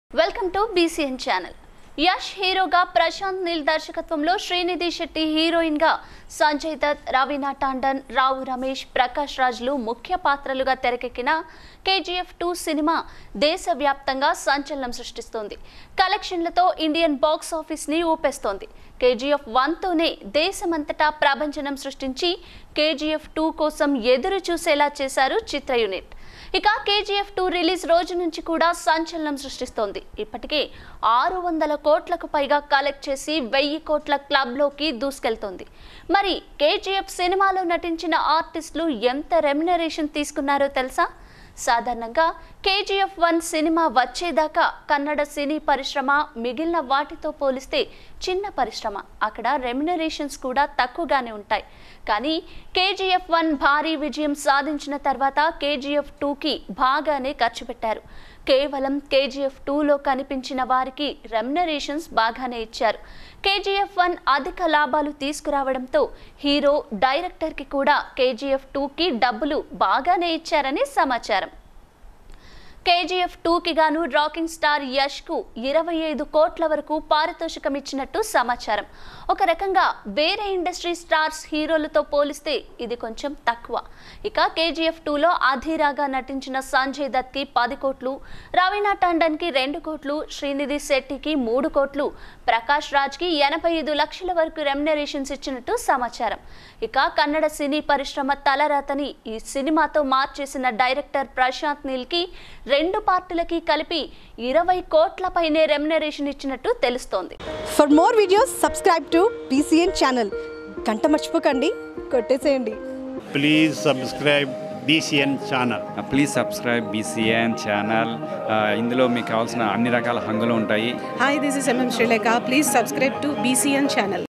Welcome to BCN channel Yash హీరోగా ప్రశాంత్ నీల్ దర్శకత్వంలో Srinidhi Shetty heroine గా సంజయ్ దత్ రవీనా టాండన్ రావు రమేష్ ప్రకాష్ రాజ్లు ముఖ్య పాత్రలుగా తెరకెక్కిన కేజీఎఫ్ టూ సినిమా దేశవ్యాప్తంగా సంచలనం సృష్టిస్తోంది కలెక్షన్లతో ఇండియన్ బాక్స్ ఆఫీస్ ని ఊపేస్తోంది కేజీఎఫ్ వన్తోనే దేశమంతటా ప్రభంజనం సృష్టించి కేజీఎఫ్ టూ కోసం ఎదురు చూసేలా చేశారు చిత్ర యూనిట్ ఇక కేజీఎఫ్ టూ రిలీజ్ రోజు నుంచి కూడా సంచలనం సృష్టిస్తోంది ఇప్పటికే ఆరు వందల కోట్లకు పైగా కలెక్ట్ చేసి వెయ్యి కోట్ల క్లబ్లోకి దూసుకెళ్తోంది మరి కేజీఎఫ్ సినిమాలో నటించిన ఆర్టిస్టులు ఎంత రెమ్యునరేషన్ తీసుకున్నారో తెలుసా సాధారణంగా కేజీఎఫ్ వన్ సినిమా వచ్చేదాకా కన్నడ సినీ పరిశ్రమ మిగిలిన వాటితో పోలిస్తే చిన్న పరిశ్రమ అక్కడ రెమ్యునరేషన్స్ కూడా తక్కువగానే ఉంటాయి కానీ కేజీఎఫ్ వన్ భారీ విజయం సాధించిన తర్వాత కేజీఎఫ్ టూకి బాగానే ఖర్చు పెట్టారు కేవలం కేజీఎఫ్ టూలో కనిపించిన వారికి రెమ్యునరేషన్స్ బాగానే ఇచ్చారు కేజీఎఫ్ వన్ అధిక లాభాలు తీసుకురావడంతో హీరో డైరెక్టర్కి కూడా కేజీఎఫ్ టూకి డబ్బులు బాగానే ఇచ్చారని సమాచారం కేజీఎఫ్ టూకి గాను రాకింగ్ స్టార్ యష్కు ఇరవై ఐదు కోట్ల వరకు పారితోషికం ఇచ్చినట్టు సమాచారం ఒక రకంగా వేరే ఇండస్ట్రీ స్టార్స్ హీరోలతో పోలిస్తే ఇది కొంచెం తక్కువ ఇక కేజీఎఫ్ టూలో అధీరాగా నటించిన సంజయ్ దత్కి పది కోట్లు రవీనా టండన్కి రెండు కోట్లు శ్రీనిధి శెట్టికి మూడు కోట్లు ప్రకాష్ రాజ్కి ఎనభై ఐదు లక్షల వరకు రెమ్యునరేషన్స్ ఇచ్చినట్టు సమాచారం ఇక కన్నడ సినీ పరిశ్రమ తలరాతని ఈ సినిమాతో మార్చేసిన డైరెక్టర్ ప్రశాంత్ నీల్కి రెండు పార్టీలకి కలిపి ఇరవై కోట్ల పైనే రెమ్యునరేషన్ ఇచ్చినట్టు తెలుస్తోంది for more videos subscribe to BCN channel గంట మర్చిపోకండి కొట్టేసేయండి please subscribe BCN channel please subscribe BCN channel ఇందులో మీకు కావాల్సిన అన్ని రకాల హంగులు ఉంటాయి Hi, this is MM Sri Lanka. Please subscribe to BCN channel.